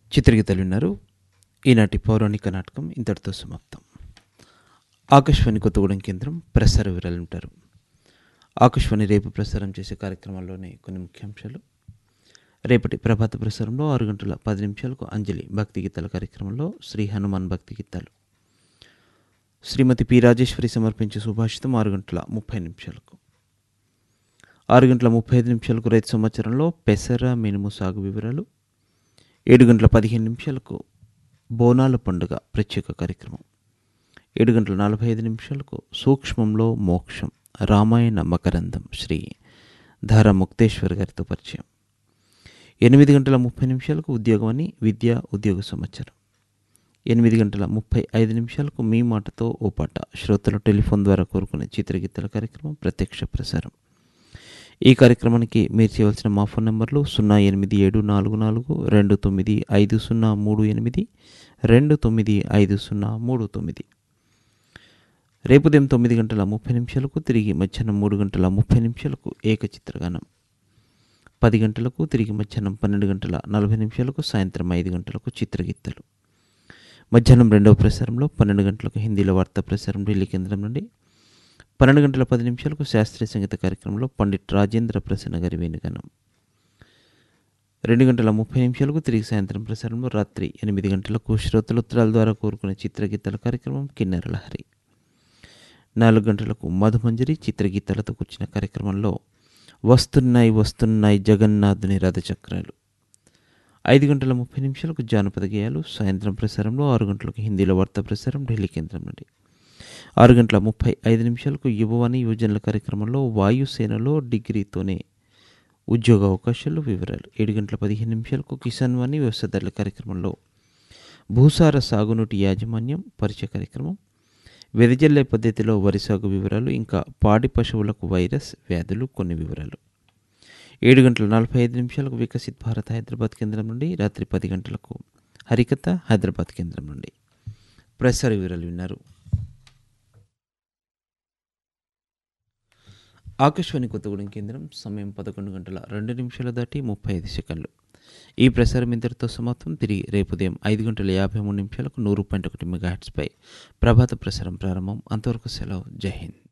చిత్రగీతలు విన్నారు ఈనాటి పౌరాణిక నాటకం ఇంతటితో సమాప్తం ఆకాశవాణి కొత్తగూడెం కేంద్రం ప్రసార వివరాలు ఉంటారు ఆకాశవాణి రేపు ప్రసారం చేసే కార్యక్రమాల్లోని కొన్ని ముఖ్యాంశాలు రేపటి ప్రభాత ప్రసారంలో ఆరు గంటల పది నిమిషాలకు అంజలి భక్తి గీతాల కార్యక్రమంలో శ్రీ హనుమాన్ భక్తి గీతాలు శ్రీమతి పి రాజేశ్వరి సమర్పించే సుభాషితం ఆరు గంటల ముప్పై నిమిషాలకు ఆరు గంటల ముప్పై ఐదు నిమిషాలకు రైతు సంవత్సరంలో పెసర మినుము సాగు వివరాలు ఏడు గంటల పదిహేను నిమిషాలకు బోనాల పండుగ ప్రత్యేక కార్యక్రమం ఏడు గంటల నలభై ఐదు నిమిషాలకు సూక్ష్మంలో మోక్షం రామాయణ మకరందం శ్రీ ధార ముక్తేశ్వర్ గారితో పరిచయం ఎనిమిది గంటల ముప్పై నిమిషాలకు ఉద్యోగమని విద్య ఉద్యోగ సమాచారం ఎనిమిది గంటల ముప్పై ఐదు నిమిషాలకు మీ మాటతో ఓ పాట శ్రోతల టెలిఫోన్ ద్వారా కోరుకునే చిత్రగీతల కార్యక్రమం ప్రత్యక్ష ప్రసారం ఈ కార్యక్రమానికి మీరు చేయవలసిన మా ఫోన్ నెంబర్లు సున్నా ఎనిమిది ఏడు నాలుగు నాలుగు రెండు తొమ్మిది ఐదు సున్నా మూడు ఎనిమిది రెండు తొమ్మిది ఐదు సున్నా మూడు తొమ్మిది రేపు ఉదయం తొమ్మిది గంటల ముప్పై నిమిషాలకు తిరిగి మధ్యాహ్నం మూడు గంటల ముప్పై నిమిషాలకు ఏకచిత్రగానం పది గంటలకు తిరిగి మధ్యాహ్నం పన్నెండు గంటల నలభై నిమిషాలకు సాయంత్రం ఐదు గంటలకు చిత్రగీతలు మధ్యాహ్నం రెండవ ప్రసారంలో పన్నెండు గంటలకు హిందీలో వార్తా ప్రసారం ఢిల్లీ కేంద్రం నుండి పన్నెండు గంటల పది నిమిషాలకు శాస్త్రీయ సంగీత కార్యక్రమంలో పండిట్ రాజేంద్ర ప్రసన్న గారి వేణుగానం రెండు గంటల ముప్పై నిమిషాలకు తిరిగి సాయంత్రం ప్రసారంలో రాత్రి ఎనిమిది గంటలకు శ్రోతల ఉత్తరాల ద్వారా కోరుకునే చిత్రగీతాల కార్యక్రమం కిన్నెర లహరి నాలుగు గంటలకు మధుమంజరి చిత్రగీతాలతో కూర్చిన కార్యక్రమంలో వస్తున్నాయి వస్తున్నాయి జగన్నాథుని రథచక్రాలు ఐదు గంటల ముప్పై నిమిషాలకు జానపద గేయాలు సాయంత్రం ప్రసారంలో ఆరు గంటలకు హిందీలో వార్తా ప్రసారం ఢిల్లీ కేంద్రం నుండి ఆరు గంటల ముప్పై ఐదు నిమిషాలకు యువవాణి యువజనుల కార్యక్రమంలో వాయుసేనలో డిగ్రీతోనే ఉద్యోగ అవకాశాలు వివరాలు ఏడు గంటల పదిహేను నిమిషాలకు కిసాన్ వాణి వ్యవసాయదారుల కార్యక్రమంలో భూసార సాగునీటి యాజమాన్యం పరిచయ కార్యక్రమం వెదజల్లే పద్ధతిలో వరి సాగు వివరాలు ఇంకా పాడి పశువులకు వైరస్ వ్యాధులు కొన్ని వివరాలు ఏడు గంటల నలభై ఐదు నిమిషాలకు వికసిత్ భారత్ హైదరాబాద్ కేంద్రం నుండి రాత్రి పది గంటలకు హరికథ హైదరాబాద్ కేంద్రం నుండి ప్రసార వివరాలు విన్నారు ఆకాశవాణి కొత్తగూడెం కేంద్రం సమయం పదకొండు గంటల రెండు నిమిషాలు దాటి ముప్పై ఐదు సెకండ్లు ఈ ప్రసారం ఇంతటితో సమాప్తం తిరిగి రేపు ఉదయం ఐదు గంటల యాభై మూడు నిమిషాలకు నూరు పాయింట్ ఒకటి మెగాహెట్స్పై ప్రభాత ప్రసారం ప్రారంభం అంతవరకు సెలవు జై హింద్